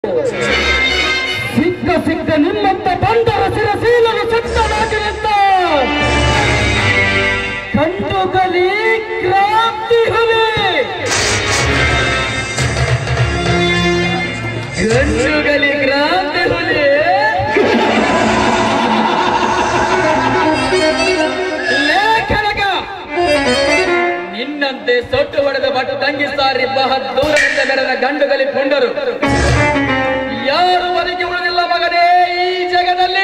ಸಿಕ್ಕ ಸಿಕ್ಕ ನಿಮ್ಮಂತ ಬಂದರ ಶಿರಸೀಲಲು ಸತ್ತನಾಗಿರಂತ ಕಂಡುಗಲಿ ಕ್ರಾಂತಿ ಹುಲಿ ಗಂಡುಗಲಿ ಕ್ರಾಂತಿ ಹುಲಿ ಲೇಖನಗ ನಿನ್ನಂತೆ ಸೊಟ್ಟು ಹೊಡೆದ ಬಟ್ಟು ತಂಗಿ ಸಾರಿ ಬಹ ದೂರದಿಂದ ಬೆಳೆದ ಗಂಡುಗಲಿ ಪುಂಡರು ಯಾರು ಒದಗಿ ಉಳಿದಿಲ್ಲ ಮಗನೇ ಈ ಜಗದಲ್ಲಿ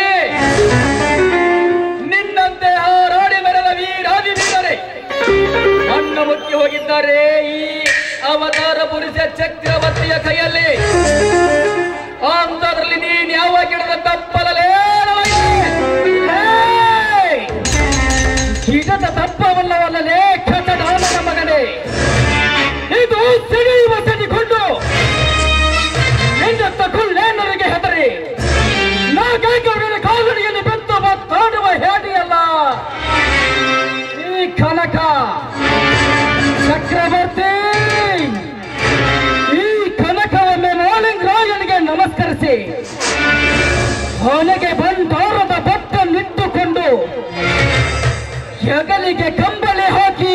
ನಿನ್ನಂತೆ ಹಾರಾಡಿ ಮೆರೆದ ವೀರಾದಿ ವೀರರೇ ಮಣ್ಣು ಮುಕ್ಕಿ ಹೋಗಿದ್ದಾರೆ ಈ ಅವತಾರ ಪುರುಷ ಚಕ್ರವರ್ತಿಯ ಕೈಯಲ್ಲಿ ಅಂತದ್ರಲ್ಲಿ ನೀನ್ ಯಾವ ಗಿಡದ ತಪ್ಪಲಲೇ ಗಿಡದ ತಪ್ಪವಲ್ಲವಲ್ಲಲೇ ಕಥಡಾಮನ ಮಗನೇ ಇದು ಸಿಡಿಯುವ ಸಡಿಕೊಂಡು ನಿನ್ನ ತಗೊಳ್ಳೇನರಿಗೆ ಹೆದರಿ ನಾಗೈಕವರ ಕಾಲಡಿಯಲ್ಲಿ ಬೆತ್ತ ಮಾತಾಡುವ ಹೇಡಿಯಲ್ಲ ಈ ಕನಕ ಚಕ್ರವರ್ತಿ ಈ ಕನಕವನ್ನೇ ಮಾಲಿಂಗರಾಯನಿಗೆ ನಮಸ್ಕರಿಸಿ ಹೊನೆಗೆ ಬಂಡಾರದ ಬಟ್ಟನ್ನಿಟ್ಟುಕೊಂಡು ಹೆಗಲಿಗೆ ಕಂಬಳಿ ಹಾಕಿ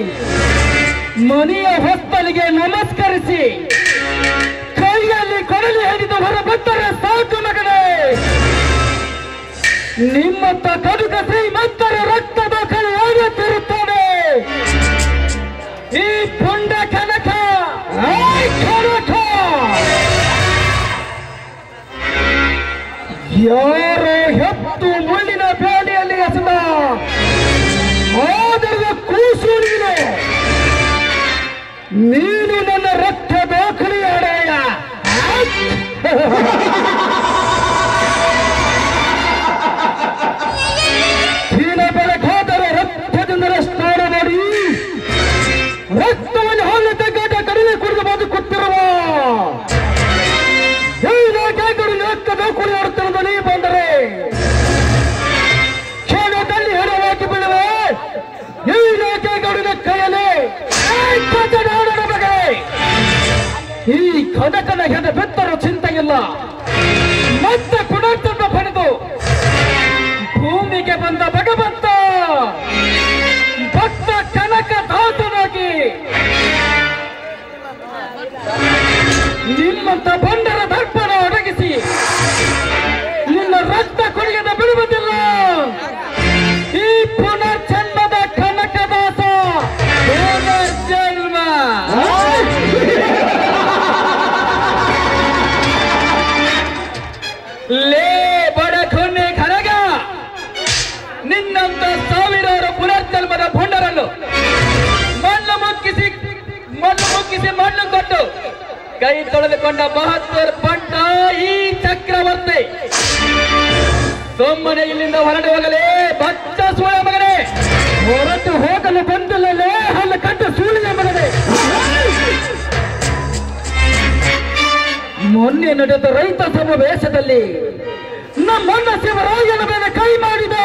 ಮನೆಯ ಹೊತ್ತಲಿಗೆ ನಮಸ್ಕರಿಸಿ ಕೈಯಲ್ಲಿ ಕೊಡಲಿ ಹಿಡಿದು ಹೊರ ಬಂದರೆ ಸಾಕು ಮಗನೇ ನಿಮ್ಮತ್ತ ಕಡುಕ ಶ್ರೀಮಂತರ ರಕ್ತದ ಕಳೆಯಾಗುತ್ತಿರುತ್ತಾನೆ ಈ ಪುಂಡ ಕನಕ ಆಯ್ ಕನಕ ಯಾರೋ ಹೆತ್ತು ಮುಳ್ಳಿನ ಬೇಡಿಯಲ್ಲಿ ಎಸೆದ ಆದರದ ಕೂಸು ನೀನು ನೀನು ನನ್ನ ರಕ್ತ ದಾಖಲೆಯಾಡೆಯ ಹೀನ ಬೆಳಕಾದರೆ ರಕ್ತದಿಂದ ಸ್ನಾನ ಮಾಡಿ ರಕ್ತವನ್ನು ಹಾಲು ತೆಗೆದ ಕಡಿಮೆ ಕುಡಿದು ಬದುಕುತ್ತಿರುವ ಹೀನ ಕೈಗಳು ರಕ್ತ ದಾಖಲೆ ಆಡುತ್ತಿರುವ ನೀ ಬಂದರೆ ಕ್ಷಣದಲ್ಲಿ ಹೆಣವಾಗಿ ಬಿಡುವೆ ಈ ರೇಖೆಗೌಡನ ಕೈಯಲ್ಲಿ ಕಥನಾಡನ ಬಗ್ಗೆ ಈ ಕನಕನ ಹೆದ ಬೆತ್ತರು ಚಿಂತೆ ಇಲ್ಲ ಮತ್ತೆ ಪುನರ್ತನ ಪಡೆದು ಭೂಮಿಗೆ ಬಂದ ಭಗವಂತ ಭಕ್ತ ಕನಕ ದಾಸನಾಗಿ ನಿಮ್ಮಂತ ಬಂಡರ ದರ್ಪಣ ಒದಗಿಸಿ ನಿನ್ನ ರಕ್ತ ಕುಡಿಯದ ಬಿಡುವುದಿಲ್ಲ ಈ ಪುನರ್ಜನ್ಮದ ಕನಕದಾಸ ಪುನರ್ಜನ್ಮ ಲೇ ಬಡ ಕೊನೆ ಖರಗ ನಿನ್ನಂತ ಸಾವಿರಾರು ಪುನರ್ಜನ್ಮದ ಭಂಡರನ್ನು ಮಣ್ಣು ಮುಕ್ಕಿಸಿ ಮಣ್ಣು ಮುಕ್ಕಿಸಿ ಮಣ್ಣು ಕೊಟ್ಟು ಕೈ ತೊಳೆದುಕೊಂಡ ಬಹದ್ದೂರ್ ಪಂಟ ಈ ಚಕ್ರವರ್ತಿ ಸುಮ್ಮನೆ ಇಲ್ಲಿಂದ ಹೊರಟು ಹೋಗಲೇ ಬಚ್ಚ ಸೂಳ ಮಗನೇ ಹೊರಟು ಹೋಗಲು ಬಂದಿಲ್ಲಲೇ ಹಲ್ಲು ಕಟ್ಟ ಸೂಳಿನ ಮಗನೇ ಮೊನ್ನೆ ನಡೆದ ರೈತ ಸಮಾವೇಶದಲ್ಲಿ ನಮ್ಮಣ್ಣ ಶಿವರಾಯನ ಮೇಲೆ ಕೈ ಮಾಡಿದ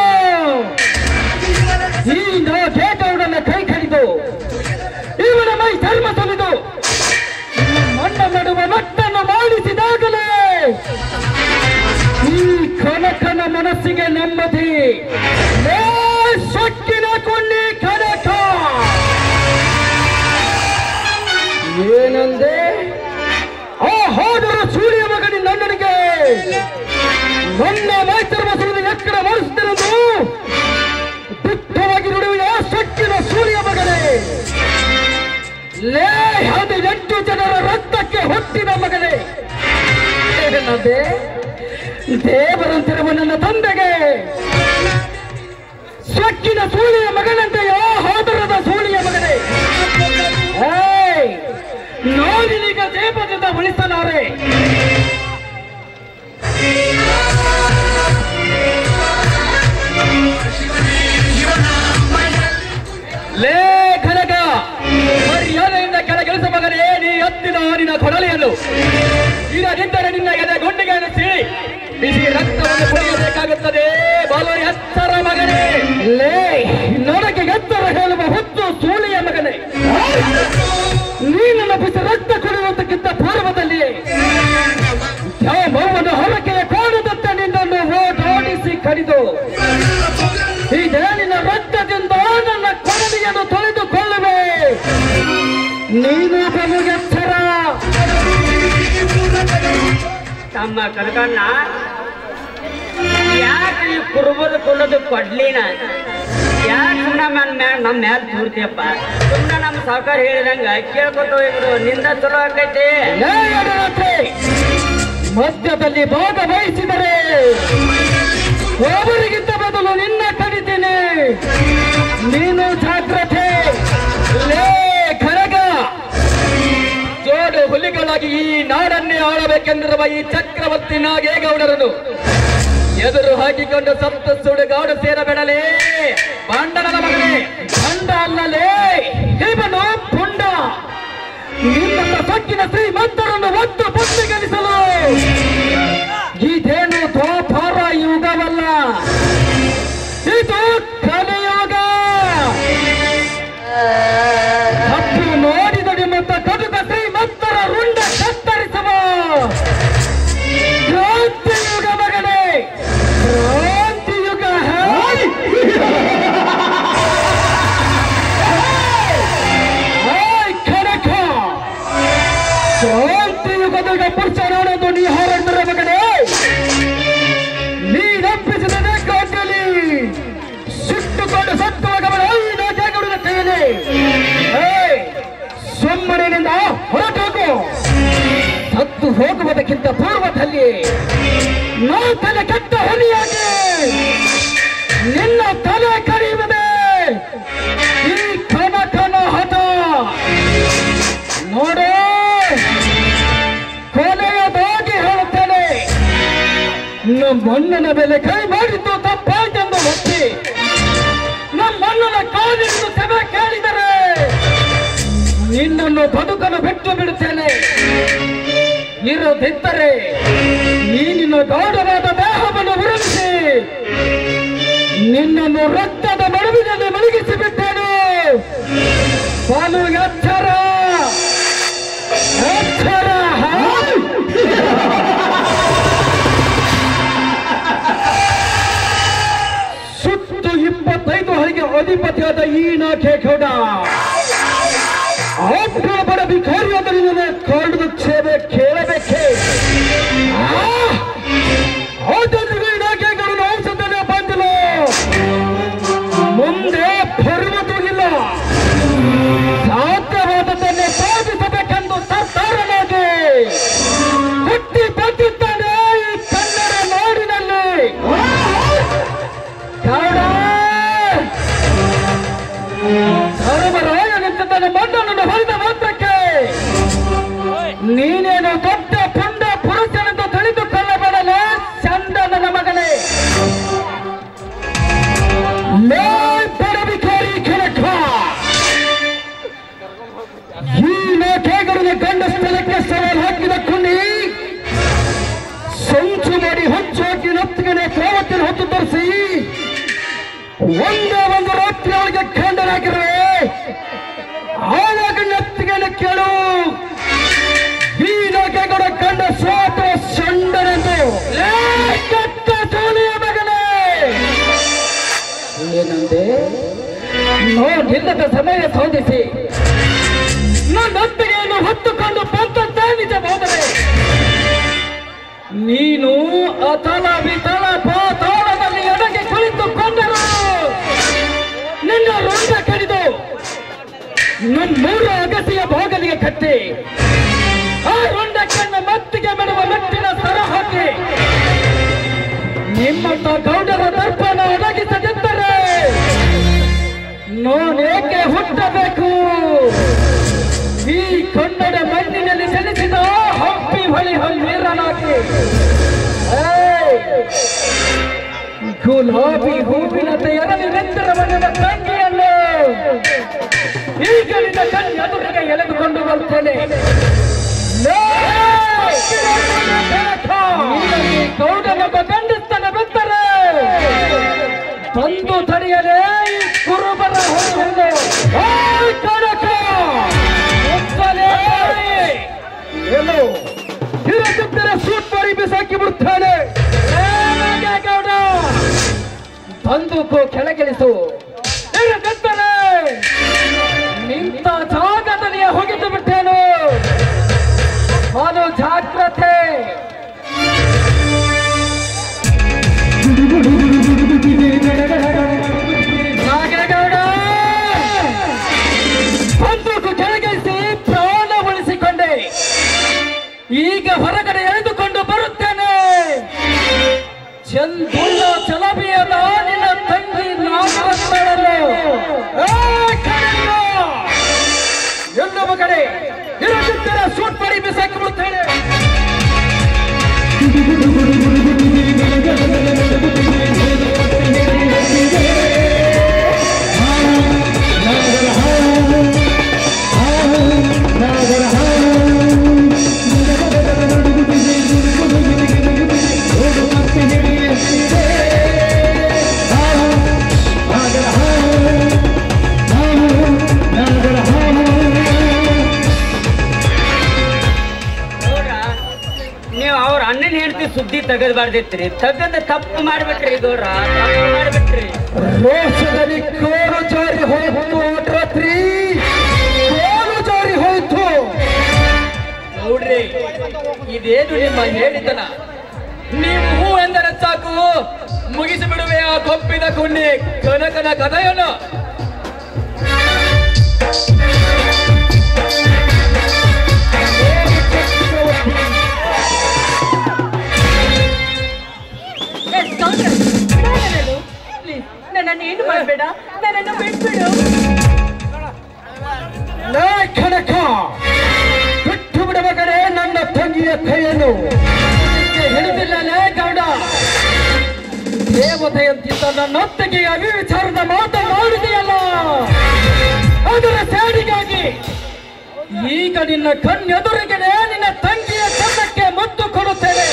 ಈ ಕೇಟೌಡನ ಕೈ ಕಡಿದು ಇವನ ಮೈ ಧರ್ಮ ತೊಲಿದು ಮಣ್ಣ ನಡುವ ಮಟ್ಟನ್ನು ಮಾಡಿಸಿದಾಗಲೇ ಈ ಕನಕನ ಮನಸ್ಸಿಗೆ ನೆಮ್ಮದಿ ಲೇ ಸೊಕ್ಕಿನ ಕೊಂಡಿ ಕನಕ ಏನಂದೆ ಆ ಹೋದರ ಸೂರ್ಯ ಮಗನಿ ನನ್ನನಿಗೆ ನನ್ನ ಮೈತರ್ಮ ಸುಳಿದ ಎಕ್ಕಡ ಮಾಡಿಸುತ್ತಿರುವುದು ದುಃಖವಾಗಿ ನುಡಿಯುವ ಆ ಸೊಕ್ಕಿನ ಸೂರ್ಯ ಮಗನೇ ಲೇ ಅದು ಎಂಟು ಜನರ ರಕ್ತಕ್ಕೆ ಹುಟ್ಟಿದ ಮಗನೇ ಏನದೆ ದೇವರಂತಿರುವ ನನ್ನ ತಂದೆಗೆ ಸೊಕ್ಕಿನ ಸೂಳಿಯ ಮಗನಂತೆಯೋ ಹೋದರದ ಸೂಳಿಯ ಮಗನೇ ಏಯ್ ನಾನಿನೀಗ ದೇವದಿಂದ ಉಳಿಸಲಾರೆ ಲೇ ಕನಕ ಮರ್ಯಾದೆಯಿಂದ ಕೆಳಗಿಳಿಸ ಮಗನೇ ನೀ ಹತ್ತಿದ ನಿನ್ನ ಕೊಡಲಿಯನ್ನು ಇರದಿದ್ದರೆ ನಿನ್ನ ಎದೆ ಗುಂಡಿಗೆಯನ್ನು ಸೀಳಿ ಬಿಸಿ ರಕ್ತವನ್ನು ಕುಡಿಯಬೇಕಾಗುತ್ತದೆ ಬಲು ಎತ್ತರ ಮಗನೇ ಲೇ ನನಗೆ ಎತ್ತರ ಹೇಳುವ ಹೊತ್ತು ಸೂಳಿಯ ಮಗನೇ ನೀನನ್ನು ಬಿಸಿ ರಕ್ತ ಕುಡಿಯುವುದಕ್ಕಿಂತ ಪೂರ್ವದಲ್ಲಿ ಕಡಿದು ಇದೇ ನಿನ್ನ ರಕ್ತದಿಂದ ನನ್ನ ಕೊಡಲಿಯನ್ನು ತೊಳೆದುಕೊಳ್ಳುವೆ ನೀನು ಬಲುಗೆಚ್ಚರ ತಮ್ಮ ಕಲ್ಕಣ್ಣ ಯಾಕೆ ಈ ಕುರುಬದ ಕುಲದ ಕೊಡ್ಲಿನ ಯಾಕೆ ನಮ್ಮ ಮ್ಯಾಲ ನಮ್ಮ ಮ್ಯಾಲ ತೂರ್ತಿಯಪ್ಪ ಸುಮ್ಮನೆ ನಮ್ಮ ಸಾವುಕಾರ ಹೇಳಿದಂಗ ಕೇಳ್ಕೊತ ಹೋಗಿದ್ರು ನಿಂದ ಚಲೋ ಆಕೈತಿ ಲೇ ಎಡರಾತ್ರಿ, ಮಧ್ಯದಲ್ಲಿ ಭಾಗವಹಿಸಿದರೆ ಒಬ್ಬರಿಗಿಂತ ಬದಲು ನಿನ್ನ ಕಡಿತೀನಿ ನೀನು ಜಾಗ್ರತೆ ಲೇ ಖರಗ ಜೋಡು ಹುಲಿಗಳಾಗಿ ಈ ನಾಡನ್ನೇ ಆಳಬೇಕೆಂದಿರುವ ಈ ಚಕ್ರವರ್ತಿ ನಾಗೇಗೌಡರನ್ನು ಎದುರು ಹಾಕಿಕೊಂಡು ಸಪ್ತ ಸುಡುಗಾಡು ಸೇರಬೇಡಲೇ ಬಾಂಡನ ಮಗನೇ ಬಂಡ ಅಲ್ಲಲೇ ಇವನು ಪುಂಡ ನಿನ್ನ ಸೊಕ್ಕಿನ ಶ್ರೀಮಂತರನ್ನು ಒತ್ತು ಪುಟ್ಟಿಗಳಿಸಲು ಇದೇನು ದ್ವಾಪಾರ ಯುಗವಲ್ಲ ಇದು ಕಲಿಯುಗ ತಪ್ಪು ನೋಡಿದಡಿ ಮತ್ತು ಕಟುಕ ಶ್ರೀಮಂತರ ರುಂಡ ಕತ್ತರಿಸುವ ಕ್ರಾಂತಿಯುಗ ಮಗನೇ ಕ್ರಾಂತಿಯುಗ ಹಾಯ್! ಹಾಯ್ ಖಡಕ ಕ್ರಾಂತಿಯುಗದ ಪುರುಷ ನೋಡೋದು ನೀ ಹಾರಾಡ್ತಾರ ಮಗನೇ ನೀ ನಂಬಿಸಿದ ಕಾಟಲಿ ಸುಟ್ಟುಕೊಂಡು ಸತ್ತುವಾಗವನ ಐದು ಜಾಗಗಳ ಕೈಯಲ್ಲಿ ಏಯ್, ಸುಮ್ಮನಿನಿಂದ ಹೊರಟೋಗು ಸತ್ತು ಹೋಗುವುದಕ್ಕಿಂತ ಪೂರ್ವದಲ್ಲಿ ನಾ ತಲೆ ಕೆಟ್ಟ ಹೊಲಿಯಾಗಿ ನಿನ್ನ ತಲೆ ಕಡಿಯುವುದೇ ಈ ಕನಕನ ಹಠ ನೋಡು ಕೊನೆಯದಾಗಿ ಹೇಳುತ್ತೇನೆ ನಮ್ಮಣ್ಣನ ಮೇಲೆ ಕೈ ಮಾಡಿದ್ದು ತಪ್ಪಾಯ್ತೆಂದು ಒಪ್ಪಿ ನಮ್ಮಣ್ಣನ ಕಾಲಿಟ್ಟು ಸಭೆ ಕೇಳಿದರೆ ನಿನ್ನನ್ನು ಬದುಕಲು ಬಿಟ್ಟು ಬಿಡುತ್ತೇನೆ ಇರದಿದ್ದರೆ ನೀನಿನ ಗೌಡವಾದ ದೇಹವನ್ನು ಉರುಳಿಸಿ ನಿನ್ನನ್ನು ರಕ್ತದ ಮಡುವಿನಲ್ಲಿ ಮಲಗಿಸಿ ಬಿಟ್ಟೇನು ಬಾಲು ಎಚ್ಚರ ಎಚ್ಚರ ಹಾಯ್! ಸುತ್ತು ಇಪ್ಪತ್ತೈದು ಹಳಿಗೆ ಅಧಿಪತಿಯಾದ ಈ ನಾಖೇಗೌಡ ಆಪ್ತ ಬಡ ಭಿಕಾರಿಯಾದರಿಂದ ಕಾಡುವ ಕ್ಷೇಮ ಕೇಳಬೇಕೆ ಆತನಿಗೂ ಈ ನಾಖೇಗೌಡನ ಔಷಧನೇ ಬಂದಿಲ್ಲ ಮುಂದೆ ಪರ್ವತವಿಲ್ಲ ಸಾಧ್ಯವಾದದ್ದನ್ನೇ ಸಾಧಿಸಬೇಕೆಂದು ಸರ್ದಾರನಾಗಿ ಹುಟ್ಟಿ ಬಂದಿದ್ದಾನೆ ಈ ಕನ್ನಡ ನಾಡಿನಲ್ಲಿ ಗೌಡ ಧರ್ಮರಾಯನಿಂದ ಮಣ್ಣನ್ನು ಹೊಡೆದ ಮಾತ್ರಕ್ಕೆ ನೀನೇನು ದೊಡ್ಡ ಪುಂಡ ಪುರುಷನೆಂದು ತಿಳಿದುಕೊಳ್ಳಬೇಡಲೇ ಚಂದನನ ಮಗನೇ ಲೇ ಬಡವಿಕಾರಿ ಕೆಳಕ ಈ ನೇಖೆಗಳನ್ನು ಗಂಡ ಸ್ಥಳಕ್ಕೆ ಸವಾಲು ಹಾಕಿದ ಕುಂಡಿ ಸಂಚು ಮಾಡಿ ಹೊಚ್ಚು ಹಾಕಿ ನತ್ತಿಗೆ ಕೋವತ್ತಿನ ಹೊತ್ತು ತರಿಸಿ ಒಂದೇ ಒಂದು ರಾತ್ರಿ ಅವಳಿಗೆ ಖಂಡನಾಗಿರುವೆ ಆವಾಗ ನತ್ತಿಗೆ ಕೇಳು ಈ ನೇಖೆಗಳ ಕಂಡ ಸ್ವಾತ ಸಂಡನೆಂದು ಲೇ ಕೆಟ್ಟ ಸೋಲಿಯ ಮಗನೇ ಏನಂದೆ ನೋಡಿಲ್ಲದ ಸಮಯ ಸೋದಿಸಿ ನನ್ನೊತ್ತಿಗೆಯನ್ನು ಹೊತ್ತುಕೊಂಡು ಬಂದಂತೆ ನಿಜವಾದರೆ ನೀನು ಅತಲ ವಿತಲ ಪಾತಾಳದಲ್ಲಿ ಎಡಗೆ ಕುಳಿತುಕೊಂಡರು ನಿನ್ನ ರುಂಡ ಕಡಿದು ನನ್ನೂರ ಅಗಸಿಯ ಬಾಗಲಿಗೆ ಕಟ್ಟಿ ಆ ರುಂಡಕ್ಕನ್ನು ಮತ್ತಿಗೆ ಬಿಡುವ ಮೆಟ್ಟಿನ ಸರ ಹಾಕಿ ನಿಮ್ಮಂತ ಗೌಡರ ದರ್ಪಣ ಒದಗಿಸದಿದ್ದರೆ ನಾನೇಕೆ ಹುಟ್ಟಬೇಕು ಈ ಕನ್ನಡ ಮಣ್ಣಿನಲ್ಲಿ ಜನಿಸಿದ ಹಂಪಿ ಹೊಳಿ ಹೊಲ್ವೀರನಾಗಿ ಗುಲಾಬಿ ಹೂವಿನಂತೆ ಎರಲಿ ನೆತ್ತರ ಬಣ್ಣದ ತಂಗಿಯನ್ನು ಈಗಲಿನ ಕಣ್ಣು ಎದುರಿಗೆ ಎಳೆದುಕೊಂಡು ಬರುತ್ತೇನೆ ನೀನಲ್ಲಿ ಗೌಡನೊಬ್ಬ ಗಂಡಿಸ್ತನ ಬಿದ್ದರೆ ತಂದು ತಡೆಯಲೇ ಈ ಕುರುಬರ ಹೊರಹೊಂದು ಕನಕ ಒಪ್ಪಲೇ ಏನು ಇರದಿದ್ದರೆ ಸೂಟ್ ಮಾಡಿ ಬಿಸಾಕಿ ಬಿಡ್ತಾನೆ ಗೌಡ ಬಂದೂಕು ಕೆಳಗಿಳಿಸು ಇರದಿದ್ದರೆ ನಿಂತ ಜಾಗದಲ್ಲಿಯೇ ಹೋಗಿದ್ದು ಬಿಟ್ಟೇನು ಅದು ಜಾಗ್ರತೆ ನಾಗೇಗೌಡ ಬಂದೂಕು ಕೆಳಗಿಳಿಸಿ ಪ್ರಾಣ ಉಳಿಸಿಕೊಂಡೆ ಈಗ ಹೊರಗಡೆ ಎಳೆದುಕೊಂಡು ಬರುತ್ತೇನೆ ಚಂದುಳ್ಳ ಚಲಬಿಯದ ನಿನ್ನ ತಂಗಿ ನಾಗರತ್ನಳನ್ನು ಎಲ್ಲೊಬ್ಬ ಕಡೆ ಇರದಿದ್ದರೆ ಶೂಟ್ ಮಾಡಿ ಬಿಸಾಕಿ ಬಿಡುತ್ತೇನೆ ಗೌಡ್ರ ನೀವು ಅವ್ರ ಅಣ್ಣನ ಹೆಂಡತಿ ಸುದ್ದಿ ತೆಗದ್ಬಾರ್ದಿತ್ರಿ ತೆಗದ ತಪ್ಪು ಮಾಡ್ಬಿಟ್ರಿ ಗೌಡ್ರ ತಪ್ಪು ಮಾಡ್ಬಿಟ್ರಿ ರೋಷದಲ್ಲಿ ಕೋರು ಜಾರಿ ಹೋಯ್ತು ರಾತ್ರಿ ಕೋರು ಜಾರಿ ಹೋಯ್ತು ನೋಡ್ರಿ ಇದೇನು ನಿಮ್ಮ ಹೇಳಿದನ ನೀವು ಹೂ ಎಂದರೆ ಸಾಕು ಮುಗಿಸಿ ಬಿಡುವೆ ಆ ಕೊಪ್ಪಿದ ಕುಂಡಿ ಕನಕನ ಕಥೆಯನ್ನು ಪ್ಲೀಸ್ ನನ್ನನ್ನು ಏನು ಮಾಡಬೇಡ ನನ್ನನ್ನು ಬಿಟ್ಬಿಡು ಲೇ ಕನಕ ಬಿಟ್ಟು ಬಿಡಬೇಕಾದ್ರೆ ನನ್ನ ತಂಗಿಯ ಕೈಯನ್ನು ಇದಕ್ಕೆ ಹಿಡಿದಿಲ್ಲ ಲೇ ಗೌಡ ದೇವತೆಯಂತಿದ್ದ ನನ್ನೊತ್ತಿಗೆ ಅವಿವಿಚಾರದ ಮಾತನಾಡಿದೆಯಲ್ಲ ಅದರ ಸೇಡಿಗಾಗಿ ಈಗ ನಿನ್ನ ಕಣ್ಣೆದುರಿಗೆ ನಿನ್ನ ತಂಗಿಯ ಚಂದಕ್ಕೆ ಮುತ್ತು ಕೊಡುತ್ತೇನೆ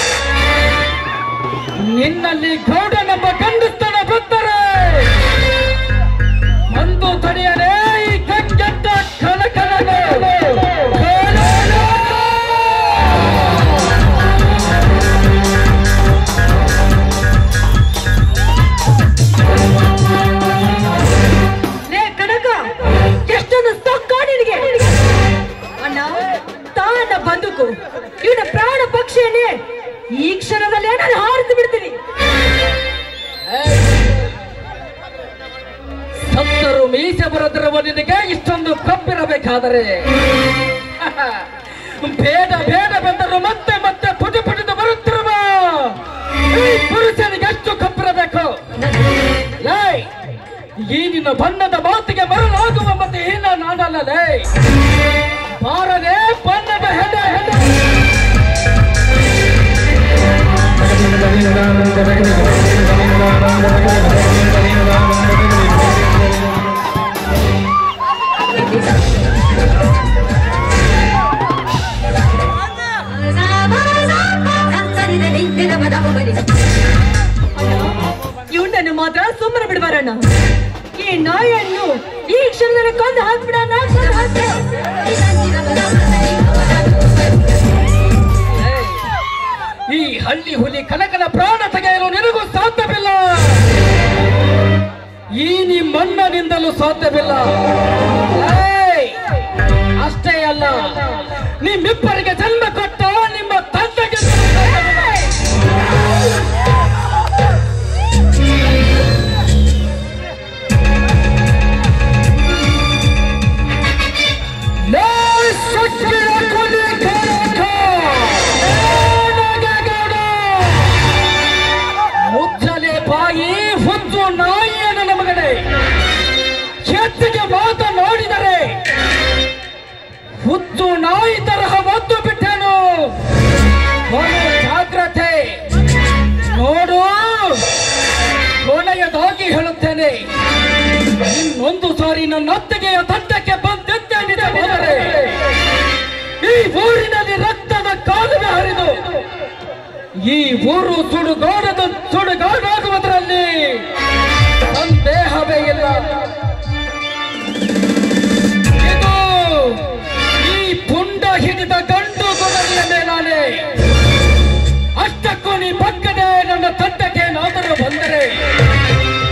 ನಿನ್ನಲ್ಲಿ ಗೌಡನೆಂಬ ಗಂಡಸ್ತನ ಬಂದರೆ ಒಂದು ತಡೆಯಲೇ ಈ ಕಂಗೆಟ್ಟ ಕನಕನನ್ನು ಕನಕ! ಲೇ ಕನಕ ಎಷ್ಟೊಂದು ಸೊಕ್ಕ ನಿನಗೆ ಅಣ್ಣ ತಾನ ಬಂದುಕು ಇವನ ಪ್ರಾಣ ಪಕ್ಷಿಯನ್ನೇ ಈ ಕ್ಷಣದಲ್ಲೇ ನಾನು ಹಾರಿಸಿ ಬಿಡ್ತೀನಿ ಸತ್ತರು ಮೀಸೆ ಬರದಿರುವ ನಿನಗೆ ಇಷ್ಟೊಂದು ಕಬ್ಬಿರಬೇಕಾದರೆ ಬೇಡ ಬೇಡ ಬಂದರು ಮತ್ತೆ ಮತ್ತೆ ಪುಟಿ ಪುಟಿದು ಬರುತ್ತಿರುವ ಈ ಪುರುಷನಿಗೆ ಎಷ್ಟು ಕಬ್ಬಿರಬೇಕು ಲೇ ಈ ನಿನ್ನ ಬಣ್ಣದ ಮಾತಿಗೆ ಮರಳಾಗುವ ಮತ್ತೆ ಹೀನ ನಾನಲ್ಲ ಲೇ ಬಾರದೆ ಬಣ್ಣದ ಹೆಡೆ ಹೆಡೆ ಇವನನ್ನು ಮಾತ್ರ ಸುಮ್ಮನೆ ಬಿಡಬಾರಣ್ಣ ಈ ನಾಯಿಯನ್ನು ಈ ಕ್ಷಣದಲ್ಲಿ ಕೊಂದು ಹಾಕ್ಬಿಡೋಣ ಕೊಂದು ಹಾಕ್ಬಿಡ ಈ ಹಳ್ಳಿ ಹುಲಿ ಕನಕನ ಪ್ರಾಣ ತೆಗೆಯಲು ನಿನಗೂ ಸಾಧ್ಯವಿಲ್ಲ ಈ ನಿಮ್ಮಣ್ಣನಿಂದಲೂ ಸಾಧ್ಯವಿಲ್ಲ ಏಯ್! ಅಷ್ಟೇ ಅಲ್ಲ ನಿಮ್ಮಿಬ್ಬರಿಗೆ ಜನ್ಮ ಕೊಟ್ಟ ನಿಮ್ಮ ತಂದೆಗೆ ಲೇ ಸಕ್ಕಿನ ಕೊನೆ ಕನಕ! ಏನಾಗಗೌಡ! ಮುಚ್ಚಲೆ ಬಾಯಿ ಹುಚ್ಚು ನಾಯಿಯ ನನ್ನ ಮಗನೇ ಹೆಚ್ಚಿಗೆ ಮಾತನಾಡಿದರೆ ಹುಚ್ಚು ನಾಯಿ ತರಹ ಒದ್ದು ಬಿಟ್ಟನು ಕೊನೆ ಜಾಗ್ರತೆ ನೋಡು ಕೊನೆಯದಾಗಿ ಹೇಳುತ್ತೇನೆ ಇನ್ನೊಂದು ಸಾರಿ ನನ್ನ ಅತ್ತಿಗೆಯ ತಂಡಕ್ಕೆ ಬಂದಿದ್ದೇನೆ ಹೋದರೆ ಈ ಊರಿನಲ್ಲಿ ರಕ್ತದ ಕಾಲುವೆ ಹರಿದು ಈ ಊರು ಸುಡುಗಾಡದ ಸುಡುಗಾಡಾಗುವುದರಲ್ಲಿ ಸಂದೇಹವೇ ಇಲ್ಲ ಇದು ಈ ಪುಂಡ ಹಿಡಿದ ಗಂಡು ಕೊಡಲಿಯ ಮೇಲಾನೆ ಅಷ್ಟಕ್ಕೂ ನೀ ಪಕ್ಕದೆ ನನ್ನ ತಂಡಕ್ಕೆ ಏನಾದರೂ ಬಂದರೆ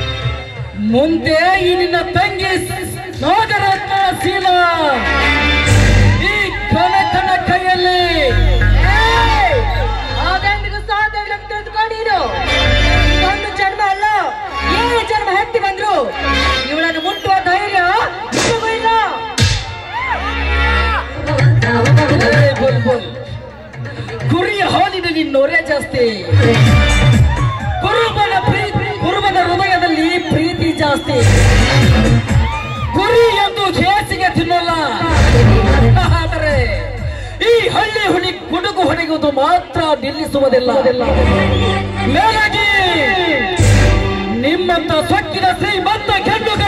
ಮಾತಿನಲ್ಲಿ ನಿನ್ನೊರೆ ಜಾಸ್ತಿ ಕುರುಬನ ಪ್ರೀತಿ ಕುರುಬನ ಹೃದಯದಲ್ಲಿ ಪ್ರೀತಿ ಜಾಸ್ತಿ ಗುರಿ ಎಂದು ಕೇಸಿಗೆ ತಿನ್ನಲ್ಲ ಆದರೆ ಈ ಹಳ್ಳಿ ಹುಲಿ ಗುಡುಗು ಹೊಡೆಯುವುದು ಮಾತ್ರ ನಿಲ್ಲಿಸುವುದಿಲ್ಲ ಮೇಲಾಗಿ ನಿಮ್ಮಂತ ಸೊಕ್ಕಿನ ಶ್ರೀಮಂತ ಕೆಂಡುಗ